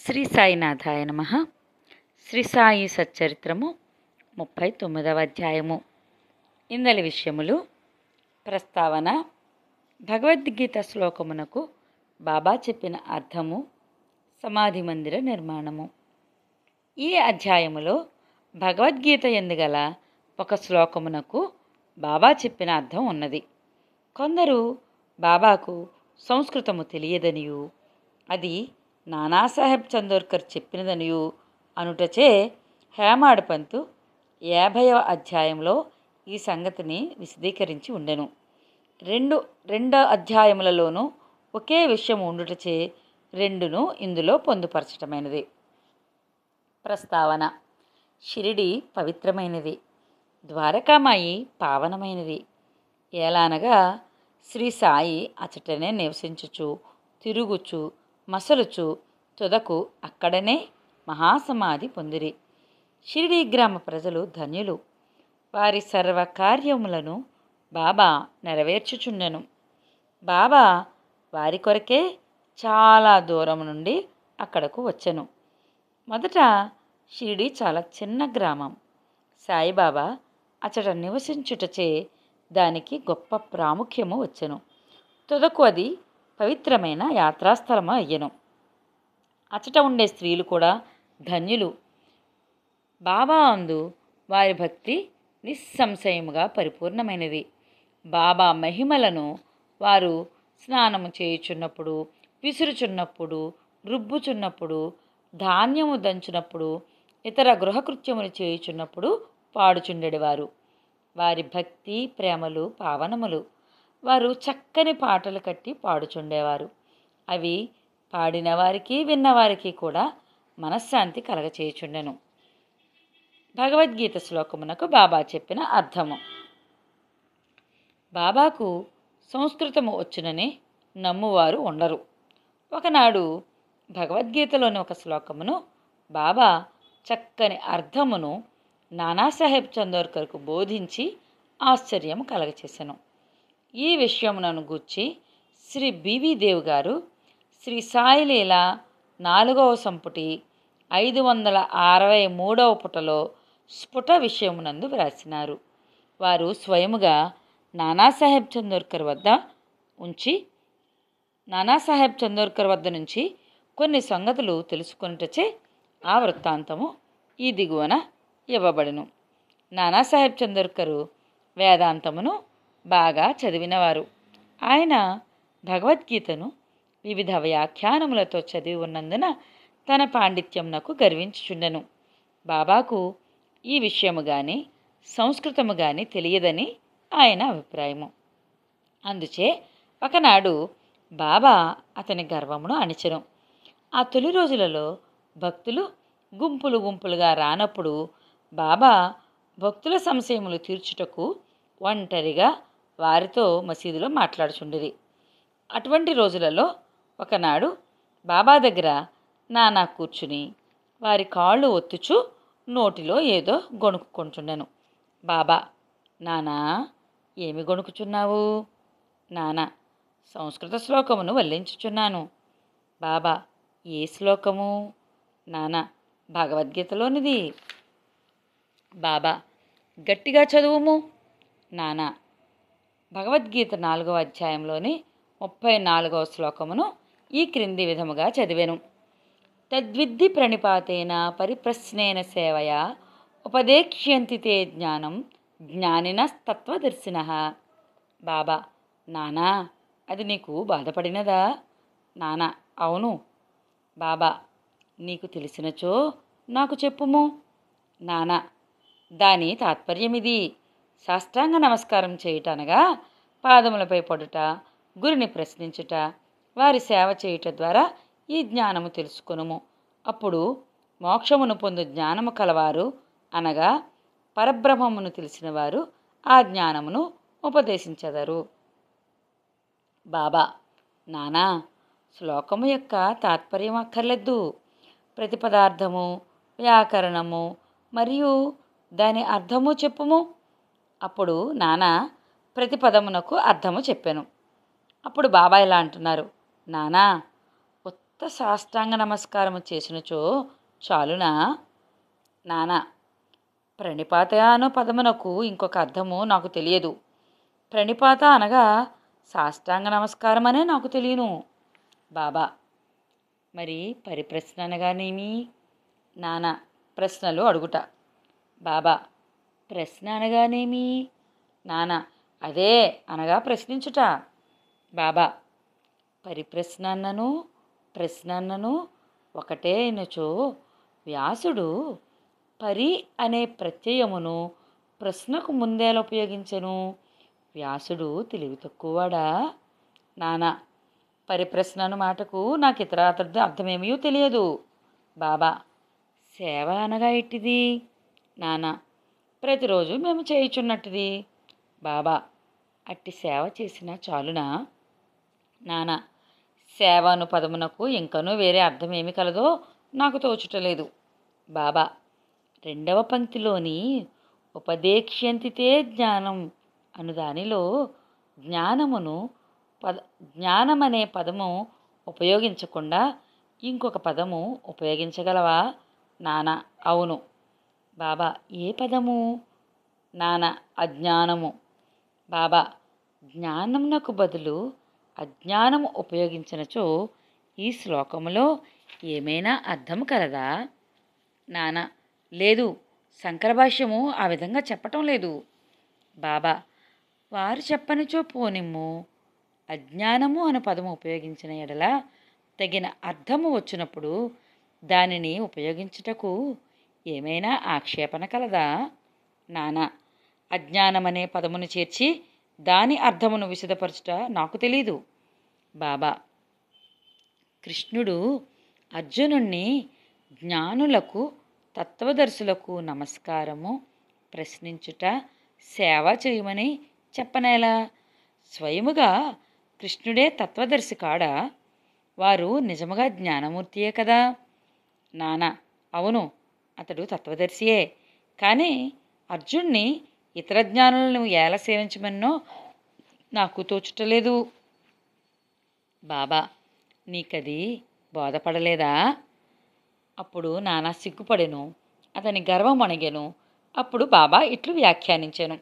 శ్రీ సాయినాథాయ నమ శ్రీ సాయి సచ్చరిత్రము ముప్పై తొమ్మిదవ అధ్యాయము ఇందలి విషయములు ప్రస్తావన భగవద్గీత శ్లోకమునకు బాబా చెప్పిన అర్థము సమాధి మందిర నిర్మాణము ఈ అధ్యాయములో భగవద్గీత ఎందుగల ఒక శ్లోకమునకు బాబా చెప్పిన అర్థం ఉన్నది కొందరు బాబాకు సంస్కృతము తెలియదనియు అది నానాసాహెబ్ చందోర్కర్ చెప్పినదనియు అనుటచే హేమాడ్ పంతు యాభైవ అధ్యాయంలో ఈ సంగతిని విశదీకరించి ఉండెను రెండు రెండో అధ్యాయములలోనూ ఒకే విషయం ఉండుటచే రెండును ఇందులో పొందుపరచటమైనది ప్రస్తావన షిరిడి పవిత్రమైనది ద్వారకామాయి పావనమైనది ఏలానగా శ్రీ సాయి అచటనే నివసించుచు తిరుగుచు మసలుచు తుదకు అక్కడనే మహాసమాధి పొందిరి షిరిడి గ్రామ ప్రజలు ధన్యులు వారి సర్వ కార్యములను బాబా నెరవేర్చుచుండెను బాబా వారి కొరకే చాలా దూరం నుండి అక్కడకు వచ్చెను మొదట షిరిడి చాలా చిన్న గ్రామం సాయిబాబా అచట నివసించుటచే దానికి గొప్ప ప్రాముఖ్యము వచ్చెను తుదకు అది పవిత్రమైన యాత్రాస్థలము అయ్యెను అచట ఉండే స్త్రీలు కూడా ధన్యులు బాబా అందు వారి భక్తి నిస్సంశయముగా పరిపూర్ణమైనది బాబా మహిమలను వారు స్నానము చేయుచున్నప్పుడు విసురుచున్నప్పుడు రుబ్బుచున్నప్పుడు ధాన్యము దంచునప్పుడు ఇతర గృహకృత్యములు చేయుచున్నప్పుడు పాడుచుండెడివారు వారి భక్తి ప్రేమలు పావనములు వారు చక్కని పాటలు కట్టి పాడుచుండేవారు అవి పాడిన వారికి విన్నవారికి కూడా మనశ్శాంతి కలగచేయుచుండెను భగవద్గీత శ్లోకమునకు బాబా చెప్పిన అర్థము బాబాకు సంస్కృతము వచ్చునని నమ్మువారు ఉండరు ఒకనాడు భగవద్గీతలోని ఒక శ్లోకమును బాబా చక్కని అర్థమును నానాసాహెబ్ చందోర్కర్కు బోధించి ఆశ్చర్యం కలగచేసెను ఈ విషయమునను గూర్చి శ్రీ బివి దేవ్ గారు శ్రీ సాయిలీల నాలుగవ సంపుటి ఐదు వందల అరవై మూడవ పుటలో స్ఫుట విషయమునందు వ్రాసినారు వారు స్వయముగా నానాసాహెబ్ చందోర్కర్ వద్ద ఉంచి నానాసాహెబ్ చందోర్కర్ వద్ద నుంచి కొన్ని సంగతులు తెలుసుకొనుటచే ఆ వృత్తాంతము ఈ దిగువన ఇవ్వబడును నానాసాహెబ్ చందోర్కరు వేదాంతమును బాగా చదివినవారు ఆయన భగవద్గీతను వివిధ వ్యాఖ్యానములతో చదివి ఉన్నందున తన పాండిత్యమునకు గర్వించుచుండెను బాబాకు ఈ విషయము కానీ సంస్కృతము కానీ తెలియదని ఆయన అభిప్రాయము అందుచే ఒకనాడు బాబా అతని గర్వమును అణిచెను ఆ తొలి రోజులలో భక్తులు గుంపులు గుంపులుగా రానప్పుడు బాబా భక్తుల సంశయములు తీర్చుటకు ఒంటరిగా వారితో మసీదులో మాట్లాడుచుండిరి అటువంటి రోజులలో ఒకనాడు బాబా దగ్గర నానా కూర్చుని వారి కాళ్ళు ఒత్తుచు నోటిలో ఏదో గొణుక్కుంటున్నాను బాబా నానా ఏమి గొణుకుచున్నావు నానా సంస్కృత శ్లోకమును వల్లించుచున్నాను బాబా ఏ శ్లోకము నానా భగవద్గీతలోనిది బాబా గట్టిగా చదువుము నానా భగవద్గీత నాలుగవ అధ్యాయంలోని ముప్పై నాలుగవ శ్లోకమును ఈ క్రింది విధముగా చదివెను తద్విద్ధి ప్రణిపాతేన పరిప్రశ్నేన సేవయా ఉపదేక్ష్యంతి తే జ్ఞానం జ్ఞానిన తత్వదర్శిన బాబా నానా అది నీకు బాధపడినదా నానా అవును బాబా నీకు తెలిసినచో నాకు చెప్పుము నానా దాని తాత్పర్యమిది సాష్టాంగ నమస్కారం చేయుటనగా పాదములపై పడుట గురిని ప్రశ్నించుట వారి సేవ చేయుట ద్వారా ఈ జ్ఞానము తెలుసుకొనుము అప్పుడు మోక్షమును పొందు జ్ఞానము కలవారు అనగా పరబ్రహ్మమును తెలిసిన వారు ఆ జ్ఞానమును ఉపదేశించెదరు బాబా నానా శ్లోకము యొక్క తాత్పర్యం అక్కర్లేదు ప్రతిపదార్థము వ్యాకరణము మరియు దాని అర్థము చెప్పుము అప్పుడు నానా ప్రతిపదమునకు అర్థము చెప్పాను అప్పుడు బాబా ఇలా అంటున్నారు నానా ఉత్త సాష్టాంగ నమస్కారము చేసినచో చాలునా నానా ప్రణిపాత అను పదమునకు ఇంకొక అర్థము నాకు తెలియదు ప్రణిపాత అనగా సాష్టాంగ నమస్కారం అనే నాకు తెలియను బాబా మరి పరిప్రశ్న అనగానేమి నానా ప్రశ్నలు అడుగుట బాబా ప్రశ్న అనగానేమి నానా అదే అనగా ప్రశ్నించుట బాబా పరిప్రశ్న అన్నను ప్రశ్న అన్నను ఒకటే అయినచో వ్యాసుడు పరి అనే ప్రత్యయమును ప్రశ్నకు ముందేలా ఉపయోగించెను వ్యాసుడు తెలివి తక్కువవాడా నానా పరిప్రశ్న అను మాటకు నాకు ఇతర అర్థమేమీ తెలియదు బాబా సేవ అనగా ఎట్టిది నానా ప్రతిరోజు మేము చేయుచున్నట్టుది బాబా అట్టి సేవ చేసిన చాలునా నానా సేవ అను పదమునకు ఇంకనూ వేరే అర్థం ఏమి కలదో నాకు తోచుటలేదు బాబా రెండవ పంక్తిలోని ఉపదేక్ష్యంతితే జ్ఞానం అను దానిలో జ్ఞానమును పద జ్ఞానం అనే పదము ఉపయోగించకుండా ఇంకొక పదము ఉపయోగించగలవా నానా అవును బాబా ఏ పదము నానా అజ్ఞానము బాబా జ్ఞానమునకు బదులు అజ్ఞానము ఉపయోగించినచో ఈ శ్లోకములో ఏమైనా అర్థం కలదా నానా లేదు శంకర భాష్యము ఆ విధంగా చెప్పటం లేదు బాబా వారు చెప్పనిచో పోనిమ్ము అజ్ఞానము అను పదము ఉపయోగించిన ఎడల తగిన అర్థము వచ్చినప్పుడు దానిని ఉపయోగించుటకు ఏమైనా ఆక్షేపణ కలదా నానా అజ్ఞానమనే పదమును చేర్చి దాని అర్థమును విశదపరచుట నాకు తెలీదు బాబా కృష్ణుడు అర్జునుణ్ణి జ్ఞానులకు తత్వదర్శులకు నమస్కారము ప్రశ్నించుట సేవ చేయమని చెప్పనేలా స్వయముగా కృష్ణుడే తత్వదర్శి కాడా వారు నిజముగా జ్ఞానమూర్తియే కదా నానా అవును అతడు తత్వదర్శియే కానీ అర్జున్ని ఇతర జ్ఞానులను ఎలా సేవించమన్నో నాకు తోచుటలేదు బాబా నీకది బోధపడలేదా అప్పుడు నానా సిగ్గుపడెను అతని గర్వం అణగెను అప్పుడు బాబా ఇట్లు వ్యాఖ్యానించెను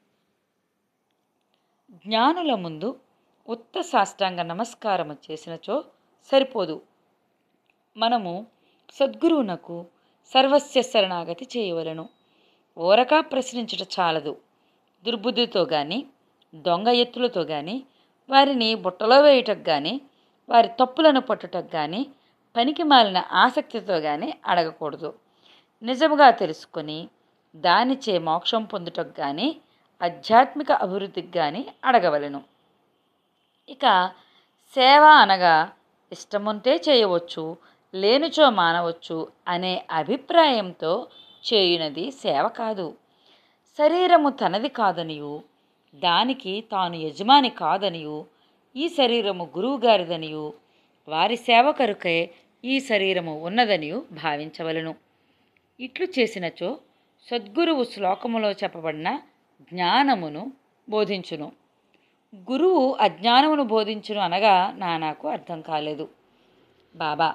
జ్ఞానుల ముందు ఉత్త సాష్టాంగ నమస్కారము చేసినచో సరిపోదు మనము సద్గురువునకు సర్వస్య శరణాగతి చేయవలను ఓరకా ప్రశ్నించుట చాలదు దుర్బుద్ధితో గాని దొంగ ఎత్తులతో గాని వారిని బుట్టలో వేయుటకు గాని వారి తప్పులను పట్టుటకు గాని పనికి మాలిన ఆసక్తితో గాని అడగకూడదు నిజముగా తెలుసుకొని దానిచే మోక్షం పొందుటకు గాని ఆధ్యాత్మిక అభివృద్ధికి గాని అడగవలెను ఇక సేవ అనగా ఇష్టముంటే చేయవచ్చు లేనిచో మానవచ్చు అనే అభిప్రాయంతో చేయునది సేవ కాదు శరీరము తనది కాదనియు దానికి తాను యజమాని కాదనియు ఈ శరీరము గురువుగారిదనియు వారి సేవకరుకే ఈ శరీరము ఉన్నదనియు భావించవలను ఇట్లు చేసినచో సద్గురువు శ్లోకములో చెప్పబడిన జ్ఞానమును బోధించును గురువు అజ్ఞానమును బోధించును అనగా నా నాకు అర్థం కాలేదు బాబా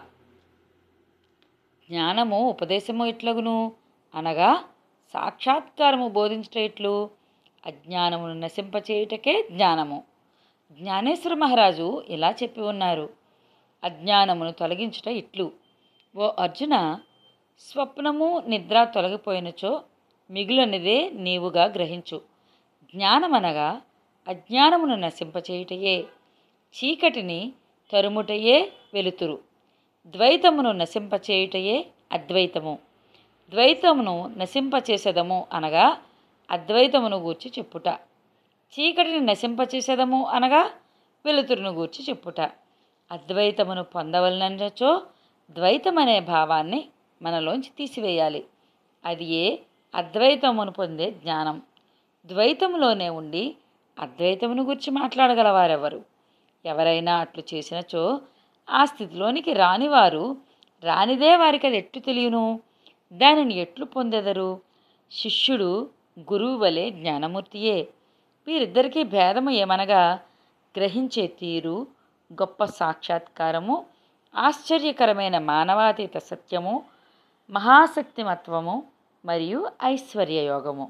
జ్ఞానము ఉపదేశము ఇట్లగును అనగా సాక్షాత్కారము బోధించట ఇట్లు అజ్ఞానమును నశింపచేయుటకే జ్ఞానము జ్ఞానేశ్వర మహారాజు ఇలా చెప్పి ఉన్నారు అజ్ఞానమును తొలగించుట ఇట్లు ఓ అర్జున స్వప్నము నిద్ర తొలగిపోయినచో మిగులనిదే నీవుగా గ్రహించు జ్ఞానమనగా అజ్ఞానమును నశింపచేయుటయే చీకటిని తరుముటయే వెలుతురు ద్వైతమును నశింపచేయుటయే అద్వైతము ద్వైతమును నశింపచేసేదము అనగా అద్వైతమును గూర్చి చెప్పుట చీకటిని నశింపచేసేదము అనగా వెలుతురును గూర్చి చెప్పుట అద్వైతమును పొందవలనచో ద్వైతమనే భావాన్ని మనలోంచి తీసివేయాలి అది ఏ అద్వైతమును పొందే జ్ఞానం ద్వైతములోనే ఉండి అద్వైతమును గురించి మాట్లాడగలవారెవరు ఎవరైనా అట్లు చేసినచో ఆ స్థితిలోనికి రానివారు రానిదే వారికి అది ఎట్లు తెలియను దానిని ఎట్లు పొందెదరు శిష్యుడు గురువు వలె జ్ఞానమూర్తియే వీరిద్దరికీ భేదము ఏమనగా గ్రహించే తీరు గొప్ప సాక్షాత్కారము ఆశ్చర్యకరమైన మానవాతీత సత్యము మహాశక్తిమత్వము మరియు ఐశ్వర్య యోగము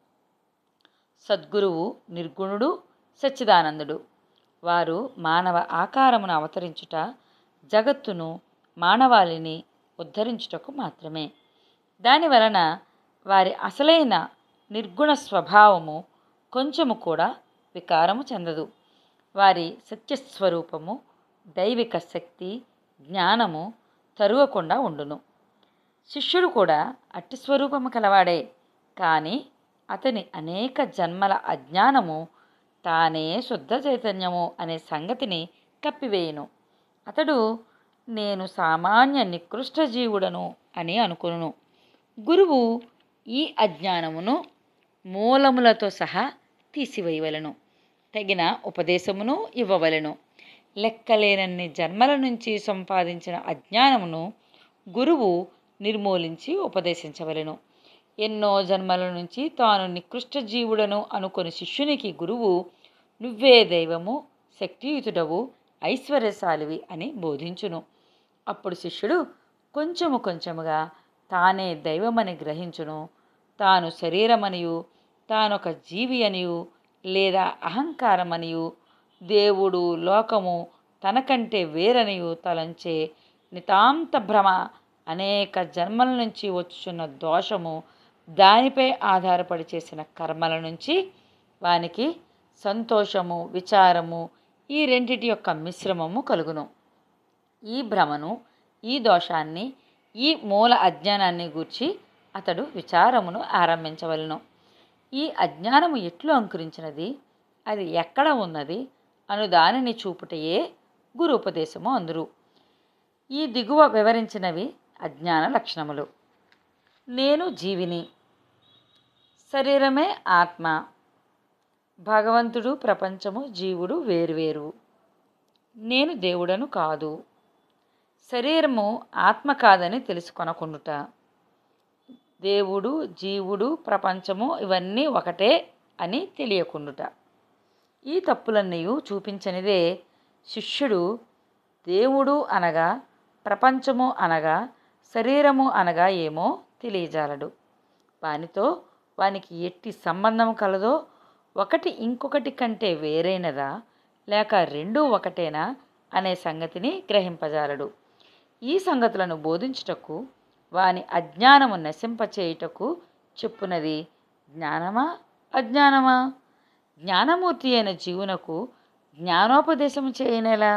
సద్గురువు నిర్గుణుడు సచ్చిదానందుడు వారు మానవ ఆకారమును అవతరించుట జగత్తును మానవాళిని ఉద్ధరించుటకు మాత్రమే దాని వలన వారి అసలైన నిర్గుణ స్వభావము కొంచెము కూడా వికారము చెందదు వారి సత్యస్వరూపము దైవిక శక్తి జ్ఞానము తరువకుండా ఉండును శిష్యుడు కూడా అట్టి స్వరూపము కలవాడే కానీ అతని అనేక జన్మల అజ్ఞానము తానే శుద్ధ చైతన్యము అనే సంగతిని కప్పివేయును అతడు నేను సామాన్య నికృష్ట జీవుడను అని అనుకును గురువు ఈ అజ్ఞానమును మూలములతో సహా తీసివేయవలను తగిన ఉపదేశమును ఇవ్వవలెను లెక్కలేనన్ని జన్మల నుంచి సంపాదించిన అజ్ఞానమును గురువు నిర్మూలించి ఉపదేశించవలెను ఎన్నో జన్మల నుంచి తాను నికృష్ట జీవుడను అనుకొని శిష్యునికి గురువు నువ్వే దైవము శక్తియుతుడవు ఐశ్వర్యశాలివి అని బోధించును అప్పుడు శిష్యుడు కొంచెము కొంచెముగా తానే దైవమని గ్రహించును తాను శరీరమనియు తానొక జీవి అనియు లేదా అహంకారమనియు దేవుడు లోకము తనకంటే వేరనియు తలంచే నితాంత భ్రమ అనేక జన్మల నుంచి వచ్చుచున్న దోషము దానిపై ఆధారపడి చేసిన కర్మల నుంచి వానికి సంతోషము విచారము ఈ రెండిటి యొక్క మిశ్రమము కలుగును ఈ భ్రమను ఈ దోషాన్ని ఈ మూల అజ్ఞానాన్ని గూర్చి అతడు విచారమును ఆరంభించవలను ఈ అజ్ఞానము ఎట్లు అంకురించినది అది ఎక్కడ ఉన్నది అను దానిని చూపుటయే గురు ఉపదేశము అందురు ఈ దిగువ వివరించినవి అజ్ఞాన లక్షణములు నేను జీవిని శరీరమే ఆత్మ భగవంతుడు ప్రపంచము జీవుడు వేరువేరు నేను దేవుడను కాదు శరీరము ఆత్మ కాదని తెలుసుకొనకుండుట దేవుడు జీవుడు ప్రపంచము ఇవన్నీ ఒకటే అని తెలియకుండుట ఈ తప్పులన్నీ చూపించనిదే శిష్యుడు దేవుడు అనగా ప్రపంచము అనగా శరీరము అనగా ఏమో తెలియజాలడు వానితో వానికి ఎట్టి సంబంధం కలదో ఒకటి ఇంకొకటి కంటే వేరైనదా లేక రెండూ ఒకటేనా అనే సంగతిని గ్రహింపజాలడు ఈ సంగతులను బోధించుటకు వాని అజ్ఞానము నశింపచేయుటకు చెప్పునది జ్ఞానమా అజ్ఞానమా జ్ఞానమూర్తి అయిన జీవునకు జ్ఞానోపదేశము చేయనేలా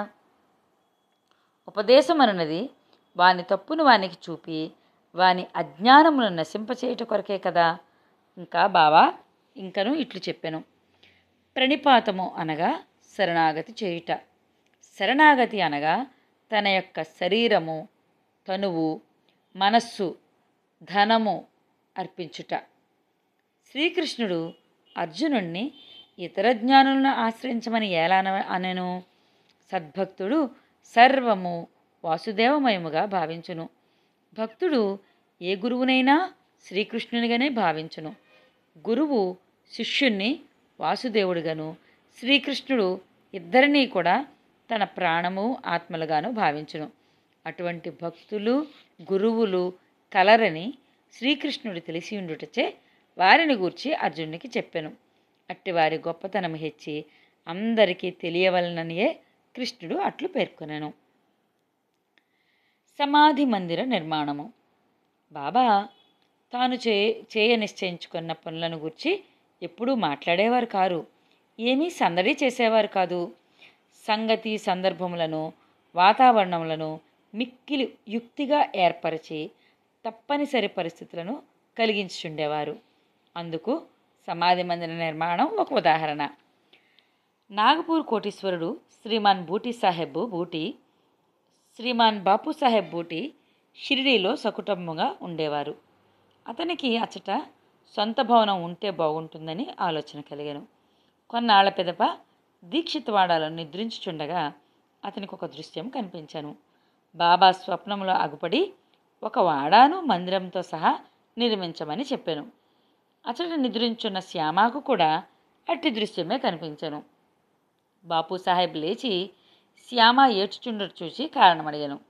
ఉపదేశం అనున్నది వాని తప్పును వానికి చూపి వాని అజ్ఞానమును నశింపచేయుట కొరకే కదా ఇంకా బావా ఇంకను ఇట్లు చెప్పెను ప్రణిపాతము అనగా శరణాగతి చేయుట శరణాగతి అనగా తన యొక్క శరీరము తనువు మనస్సు ధనము అర్పించుట శ్రీకృష్ణుడు అర్జునుణ్ణి ఇతర జ్ఞానులను ఆశ్రయించమని ఎలా అన- అనెను సద్భక్తుడు సర్వము వాసుదేవమయముగా భావించును భక్తుడు ఏ గురువునైనా శ్రీకృష్ణునిగానే భావించును గురువు శిష్యుణ్ణి వాసుదేవుడిగాను శ్రీకృష్ణుడు ఇద్దరినీ కూడా తన ప్రాణము ఆత్మలుగాను భావించును అటువంటి భక్తులు గురువులు కలరని శ్రీకృష్ణుడు తెలిసి ఉండుటచే వారిని గూర్చి అర్జునునికి చెప్పెను అట్టి వారి గొప్పతనం హెచ్చి అందరికీ తెలియవలననియే కృష్ణుడు అట్లు పేర్కొనెను సమాధి మందిర నిర్మాణము బాబా తాను చే చేయ నిశ్చయించుకున్న పనులను గురించి ఎప్పుడూ మాట్లాడేవారు కారు ఏమీ సందడి చేసేవారు కాదు సంగతి సందర్భములను వాతావరణములను మిక్కిలి యుక్తిగా ఏర్పరిచి తప్పనిసరి పరిస్థితులను కలిగించుండేవారు అందుకు సమాధి మందిర నిర్మాణం ఒక ఉదాహరణ నాగపూర్ కోటీశ్వరుడు శ్రీమాన్ బూటీ సాహెబ్ బూటీ శ్రీమాన్ బాపు సాహెబ్ బూటీ షిరిడీలో సకుటుంబంగా ఉండేవారు అతనికి అచ్చట సొంత భవనం ఉంటే బాగుంటుందని ఆలోచన కలిగాను కొన్నాళ్ల పెదప దీక్షితవాడలో నిద్రించుచుండగా అతనికి ఒక దృశ్యం కనిపించాను బాబా స్వప్నంలో అగుపడి ఒక వాడాను మందిరంతో సహా నిర్మించమని చెప్పాను అతడు నిద్రించున్న శ్యామాకు కూడా అట్టి దృశ్యమే కనిపించాను బాపు సాహెబ్ లేచి శ్యామ ఏడ్చుచుండట చూసి కారణం అడిగాను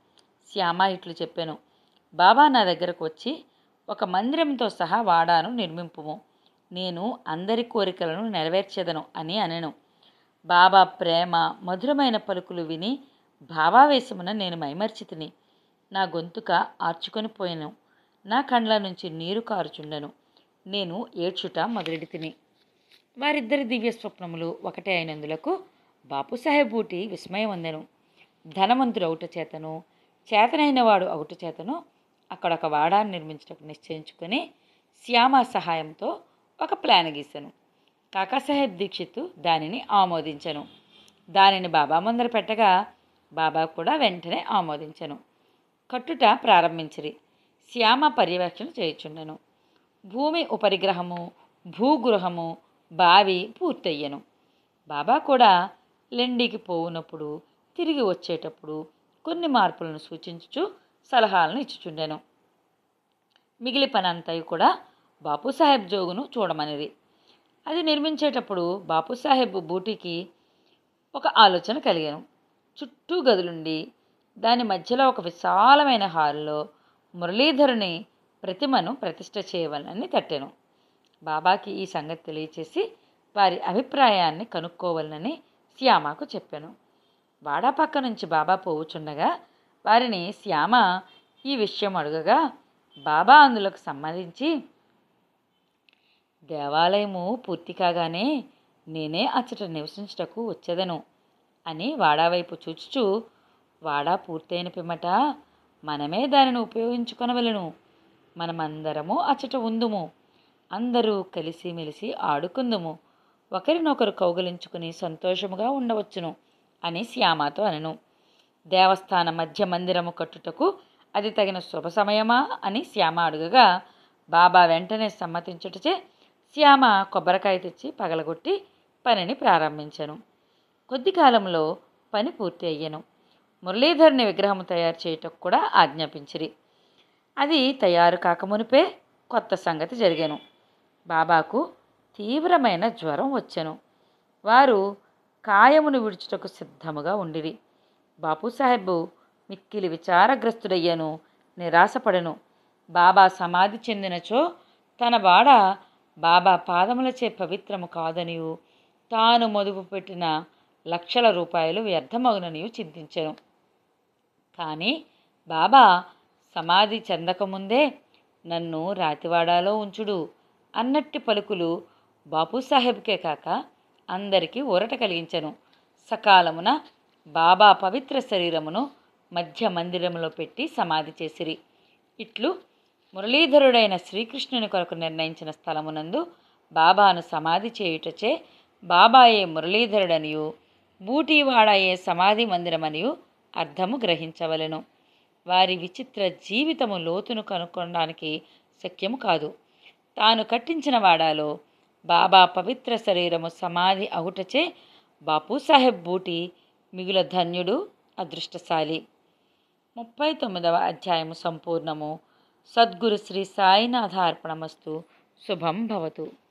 శ్యామ ఇట్లు చెప్పాను బాబా నా దగ్గరకు వచ్చి ఒక మందిరంతో సహా వాడాను నిర్మింపుము నేను అందరి కోరికలను నెరవేర్చెదను అని అనెను బాబా ప్రేమ మధురమైన పలుకులు విని భావావేశమున నేను మైమర్చితిని నా గొంతుక ఆర్చుకొని పోయాను నా కండ్ల నుంచి నీరు కారుచుండెను నేను ఏడ్చుట మొదలెడి తిని వారిద్దరి దివ్య స్వప్నములు ఒకటే అయినందులకు బాపుసాహెబ్ బూటి విస్మయం అందెను ధనవంతుడు అవుట చేతను చేతనైన వాడు అవుట చేతను అక్కడ ఒక వాడాన్ని నిర్మించటకు నిశ్చయించుకొని శ్యామ సహాయంతో ఒక ప్లాన్ గీశాను కాకాసాహెబ్ దీక్షిత్ దానిని ఆమోదించను దానిని బాబా ముందర పెట్టగా బాబా కూడా వెంటనే ఆమోదించను కట్టుట ప్రారంభించిరి శ్యామ పర్యవేక్షణ చేయుచుండెను భూమి ఉపరిగ్రహము భూగృహము బావి పూర్తయ్యను బాబా కూడా లెండికి పోవునప్పుడు తిరిగి వచ్చేటప్పుడు కొన్ని మార్పులను సూచించుచు సలహాలను ఇచ్చుచుండెను మిగిలి పని అంతయు కూడా బాపుసాహెబ్ జోగును చూడమనిది అది నిర్మించేటప్పుడు బాపుసాహెబ్ బూటీకి ఒక ఆలోచన కలిగాను చుట్టూ గదులుండి దాని మధ్యలో ఒక విశాలమైన హాల్లో మురళీధరుని ప్రతిమను ప్రతిష్ఠ చేయవలనని తట్టాను బాబాకి ఈ సంగతి తెలియచేసి వారి అభిప్రాయాన్ని కనుక్కోవాలని శ్యామకు చెప్పాను వాడా పక్క నుంచి బాబా పోవుచుండగా వారిని శ్యామ ఈ విషయం అడగగా బాబా అందులోకి సమ్మతించి దేవాలయము పూర్తి కాగానే నేనే అచ్చట నివసించుటకు వచ్చేదను అని వాడా వైపు చూచుచూ వాడా పూర్తయిన పిమ్మట మనమే దానిని ఉపయోగించుకొనవలను మనమందరము అచ్చట ఉందుము అందరూ కలిసిమెలిసి ఆడుకుందుము ఒకరినొకరు కౌగలించుకుని సంతోషముగా ఉండవచ్చును అని శ్యామతో అనెను దేవస్థాన మధ్య మందిరము కట్టుటకు అది తగిన శుభ సమయమా అని శ్యామ అడుగగా బాబా వెంటనే సమ్మతించుటచే శ్యామ కొబ్బరికాయ తెచ్చి పగలగొట్టి పనిని ప్రారంభించను కొద్ది కాలంలో పని పూర్తి అయ్యను మురళీధరుని విగ్రహం తయారు చేయుటకు కూడా ఆజ్ఞాపించిరి అది తయారు కాకమునిపే కొత్త సంగతి జరిగాను బాబాకు తీవ్రమైన జ్వరం వచ్చెను వారు కాయమును విడుచుటకు సిద్ధముగా ఉండిరి బాపుసాహెబ్ మిక్కిలి విచారగ్రస్తుడయ్యను నిరాశపడెను బాబా సమాధి చెందినచో తన వాడ బాబా పాదములచే పవిత్రము కాదనియు తాను మొదుపు పెట్టిన లక్షల రూపాయలు వ్యర్థమగుననియు చింతించెను కానీ బాబా సమాధి చెందకముందే నన్ను రాతివాడాలో ఉంచుడు అన్నట్టి పలుకులు బాపుసాహెబ్కే కాక అందరికీ ఊరట కలిగించెను సకాలమున బాబా పవిత్ర శరీరమును మధ్య మందిరములో పెట్టి సమాధి చేసిరి ఇట్లు మురళీధరుడైన శ్రీకృష్ణుని కొరకు నిర్ణయించిన స్థలమునందు బాబాను సమాధి చేయుటచే బాబాయే మురళీధరుడనియు బూటీవాడాయే సమాధి మందిరమనియు అర్థము గ్రహించవలెను వారి విచిత్ర జీవితము లోతును కనుక్కోవడానికి శక్యము కాదు తాను కట్టించిన వాడాలో బాబా పవిత్ర శరీరము సమాధి అగుటచే బాపూసాహెబ్ బూటి మిగుల ధన్యుడు అదృష్టశాలి ముప్పై తొమ్మిదవ అధ్యాయము సంపూర్ణము సద్గురు శ్రీ సాయినాథ అర్పణమస్తు శుభం భవతు